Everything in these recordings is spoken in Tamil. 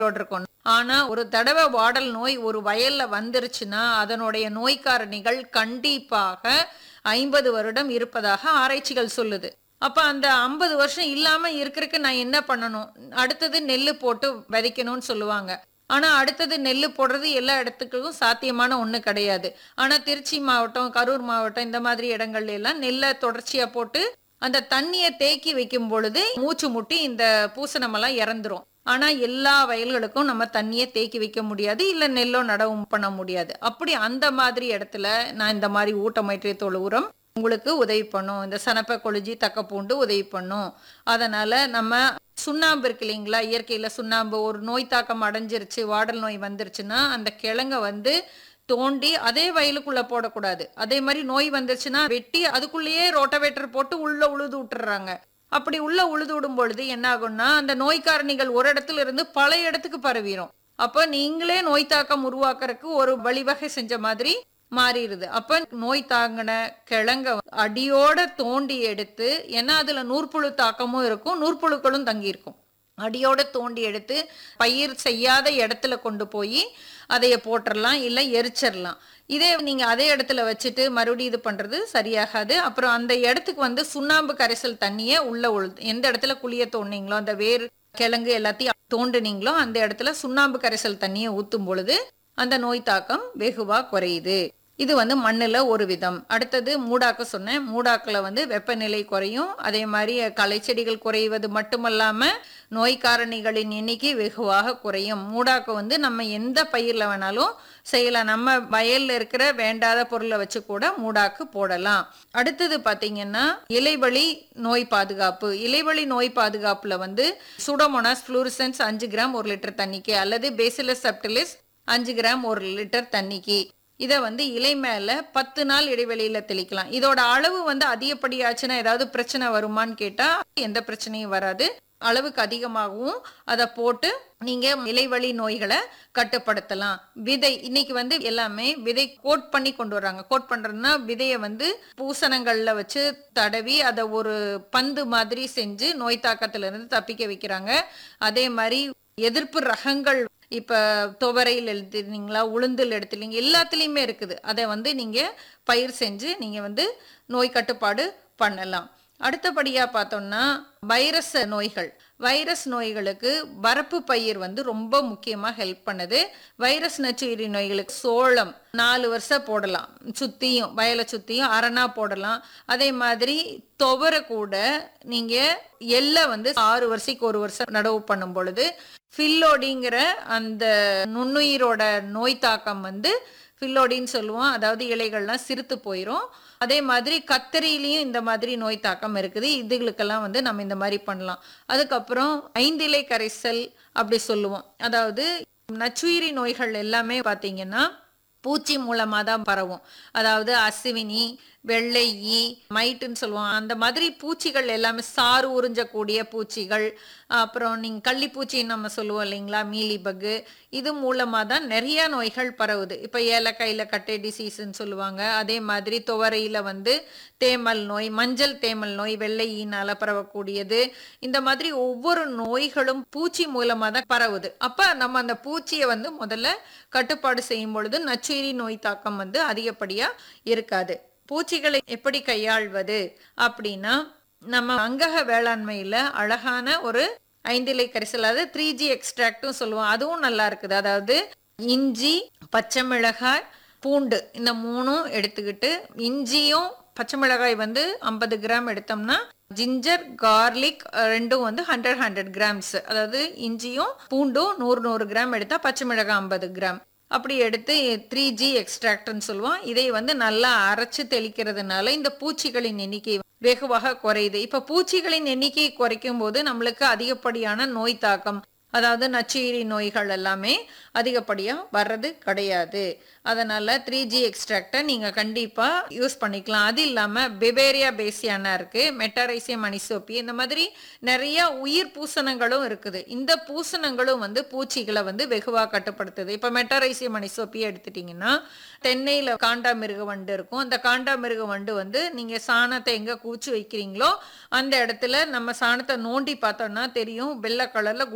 இருக்கும் ஆனா ஒரு தடவை வாடல் நோய் ஒரு வயல்ல வந்துருச்சுன்னா அதனுடைய நோய் காரணிகள் கண்டிப்பாக ஐம்பது வருடம் இருப்பதாக ஆராய்ச்சிகள் சொல்லுது அப்ப அந்த ஐம்பது வருஷம் இல்லாம இருக்கிறதுக்கு நான் என்ன பண்ணணும் அடுத்தது நெல்லு போட்டு விதைக்கணும்னு சொல்லுவாங்க ஆனா அடுத்தது நெல்லு போடுறது எல்லா இடத்துக்கும் சாத்தியமான ஒண்ணு கிடையாது ஆனா திருச்சி மாவட்டம் கரூர் மாவட்டம் இந்த மாதிரி இடங்கள்ல எல்லாம் நெல்லை தொடர்ச்சியா போட்டு அந்த தண்ணியை தேக்கி வைக்கும் பொழுது மூச்சு முட்டி இந்த பூசணமெல்லாம் இறந்துரும் ஆனா எல்லா வயல்களுக்கும் நம்ம தண்ணியை தேக்கி வைக்க முடியாது இல்ல நெல்லோ நடவும் பண்ண முடியாது அப்படி அந்த மாதிரி இடத்துல நான் இந்த மாதிரி ஊட்டமயிற்றை தொழு உரம் உங்களுக்கு உதவி பண்ணும் இந்த சனப்பை கொழிஞ்சி தக்கப்பூண்டு உதவி பண்ணும் அதனால நம்ம சுண்ணாம்பு இருக்கு இல்லைங்களா இயற்கையில சுண்ணாம்பு ஒரு நோய் தாக்கம் அடைஞ்சிருச்சு வாடல் நோய் வந்துருச்சுன்னா அந்த கிழங்க வந்து தோண்டி அதே வயலுக்குள்ள போடக்கூடாது அதே மாதிரி நோய் வந்துருச்சுன்னா வெட்டி அதுக்குள்ளேயே ரோட்டவேட்டர் போட்டு உள்ள உழுது விட்டுறாங்க அப்படி உள்ள உழுது விடும் பொழுது என்ன ஆகும்னா அந்த நோய் காரணிகள் ஒரு இடத்துல இருந்து பல இடத்துக்கு பரவிடும் அப்ப நீங்களே நோய் தாக்கம் உருவாக்குறதுக்கு ஒரு வழிவகை செஞ்ச மாதிரி மாறிடுது அப்ப நோய் தாங்கின கிழங்க அடியோட தோண்டி எடுத்து ஏன்னா அதுல நூற்புழு தாக்கமும் இருக்கும் நூற்புழுக்களும் தங்கி இருக்கும் அடியோட தோண்டி எடுத்து பயிர் செய்யாத இடத்துல கொண்டு போய் அதைய போட்டுடலாம் இல்லை எரிச்சிடலாம் இதே நீங்க அதே இடத்துல வச்சுட்டு மறுபடியும் இது பண்றது சரியாகாது அப்புறம் அந்த இடத்துக்கு வந்து சுண்ணாம்பு கரைசல் தண்ணியை உள்ள உழுது எந்த இடத்துல குழிய தோண்டிங்களோ அந்த வேர் கிழங்கு எல்லாத்தையும் தோண்டுனீங்களோ அந்த இடத்துல சுண்ணாம்பு கரைசல் தண்ணியை ஊத்தும் பொழுது அந்த நோய் தாக்கம் வெகுவா குறையுது இது வந்து மண்ணுல ஒரு விதம் அடுத்தது மூடாக்கு சொன்னேன் மூடாக்குல வந்து வெப்பநிலை குறையும் அதே மாதிரி களை செடிகள் குறைவது மட்டுமல்லாம நோய் காரணிகளின் எண்ணிக்கை வெகுவாக குறையும் மூடாக்கு வந்து நம்ம எந்த பயிர்ல வேணாலும் செய்யலாம் நம்ம வயல்ல இருக்கிற வேண்டாத பொருளை வச்சு கூட மூடாக்கு போடலாம் அடுத்தது பாத்தீங்கன்னா இலைவழி நோய் பாதுகாப்பு இலைவழி நோய் பாதுகாப்புல வந்து சூடோமோனாஸ் ஃப்ளூரிசன்ஸ் அஞ்சு கிராம் ஒரு லிட்டர் தண்ணிக்கு அல்லது பேசிலஸ் செப்டிலிஸ் அஞ்சு கிராம் ஒரு லிட்டர் தண்ணிக்கு இதை வந்து இலை மேல பத்து நாள் இடைவெளியில தெளிக்கலாம் இதோட அளவு வந்து அதிகப்படியாச்சுன்னா ஏதாவது பிரச்சனை வருமான்னு கேட்டா எந்த பிரச்சனையும் வராது அளவுக்கு அதிகமாகவும் அதை போட்டு நீங்க இலைவழி நோய்களை கட்டுப்படுத்தலாம் விதை இன்னைக்கு வந்து எல்லாமே விதை கோட் பண்ணி கொண்டு வர்றாங்க கோட் பண்றதுன்னா விதையை வந்து பூசணங்கள்ல வச்சு தடவி அதை ஒரு பந்து மாதிரி செஞ்சு நோய் தாக்கத்துல இருந்து தப்பிக்க வைக்கிறாங்க அதே மாதிரி எதிர்ப்பு ரகங்கள் இப்ப துவரையில் எடுத்துருந்தீங்களா உளுந்தில் எடுத்துலீங்க எல்லாத்துலேயுமே இருக்குது அதை வந்து நீங்க பயிர் செஞ்சு நீங்க வந்து நோய் கட்டுப்பாடு பண்ணலாம் அடுத்தபடியா பார்த்தோம்னா வைரஸ் நோய்கள் வைரஸ் நோய்களுக்கு வரப்பு பயிர் வந்து ரொம்ப முக்கியமா ஹெல்ப் பண்ணுது வைரஸ் நச்சுயிரி நோய்களுக்கு சோளம் நாலு வருஷம் போடலாம் சுத்தியும் வயலை சுத்தியும் அரணா போடலாம் அதே மாதிரி துவரை கூட நீங்க எல்லை வந்து ஆறு வருஷத்துக்கு ஒரு வருஷம் நடவு பண்ணும் பொழுது ஃபில்லோடிங்கிற அந்த நுண்ணுயிரோட நோய் தாக்கம் வந்து ஃபில்லோடின்னு சொல்லுவோம் அதாவது இலைகள்லாம் சிறுத்து போயிடும் அதே மாதிரி கத்தரியிலையும் இந்த மாதிரி நோய் தாக்கம் இருக்குது இதுகளுக்கெல்லாம் வந்து நம்ம இந்த மாதிரி பண்ணலாம் அதுக்கப்புறம் ஐந்திலை கரைசல் அப்படி சொல்லுவோம் அதாவது நச்சுயிரி நோய்கள் எல்லாமே பார்த்தீங்கன்னா பூச்சி மூலமாக தான் பரவும் அதாவது அசுவினி வெள்ளை ஈ மைட்டுன்னு சொல்லுவோம் அந்த மாதிரி பூச்சிகள் எல்லாமே சாறு உறிஞ்சக்கூடிய பூச்சிகள் அப்புறம் நீங்கள் கள்ளிப்பூச்சின்னு நம்ம சொல்லுவோம் இல்லைங்களா மீலி பக்கு இது மூலமாக தான் நிறைய நோய்கள் பரவுது இப்போ ஏலக்காயில் கட்டை டிசீஸ்ன்னு சொல்லுவாங்க அதே மாதிரி துவரையில் வந்து தேமல் நோய் மஞ்சள் தேமல் நோய் வெள்ளை ஈனால பரவக்கூடியது இந்த மாதிரி ஒவ்வொரு நோய்களும் பூச்சி மூலமாக தான் பரவுது அப்போ நம்ம அந்த பூச்சியை வந்து முதல்ல கட்டுப்பாடு செய்யும் பொழுது நச்சுயிரி நோய் தாக்கம் வந்து அதிகப்படியாக இருக்காது பூச்சிகளை எப்படி கையாள்வது அப்படின்னா நம்ம அங்கக வேளாண்மையில அழகான ஒரு ஐந்திலை கரிசல் அதாவது த்ரீ ஜி எக்ஸ்ட்ராக்டும் சொல்லுவோம் அதுவும் நல்லா இருக்குது அதாவது இஞ்சி பச்சை மிளகாய் பூண்டு இந்த மூணும் எடுத்துக்கிட்டு இஞ்சியும் பச்சை மிளகாய் வந்து ஐம்பது கிராம் எடுத்தோம்னா ஜிஞ்சர் கார்லிக் ரெண்டும் வந்து ஹண்ட்ரட் ஹண்ட்ரட் கிராம்ஸ் அதாவது இஞ்சியும் பூண்டும் நூறு நூறு கிராம் எடுத்தா பச்சை மிளகாய் ஐம்பது கிராம் அப்படி எடுத்து த்ரீ ஜி எக்ஸ்ட்ராக்ட்னு சொல்லுவோம் இதை வந்து நல்லா அரைச்சு தெளிக்கிறதுனால இந்த பூச்சிகளின் எண்ணிக்கை வெகுவாக குறையுது இப்ப பூச்சிகளின் எண்ணிக்கையை குறைக்கும் போது நம்மளுக்கு அதிகப்படியான நோய் தாக்கம் அதாவது நச்சுயிரி நோய்கள் எல்லாமே அதிகப்படியா வர்றது கிடையாது அதனால த்ரீ ஜி எக்ஸ்ட்ராக்டை நீங்க கண்டிப்பா யூஸ் பண்ணிக்கலாம் அது இல்லாம பெபேரியா பேசியானா இருக்கு மெட்டாரைசியம் அனிசோப்பி இந்த மாதிரி நிறைய உயிர் பூசணங்களும் இருக்குது இந்த பூசணங்களும் வந்து பூச்சிகளை வந்து வெகுவா கட்டுப்படுத்துது இப்ப மெட்டாரைசியம் அனிசோப்பி எடுத்துட்டீங்கன்னா தென்னையில காண்டாமிருக வண்டு இருக்கும் அந்த காண்டாமிருக வண்டு வந்து நீங்க சாணத்தை எங்க கூச்சு வைக்கிறீங்களோ அந்த இடத்துல நம்ம சாணத்தை நோண்டி பார்த்தோம்னா தெரியும் வெள்ளை கலர்ல குண்டு குண்டா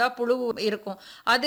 புழு இருக்கும் அது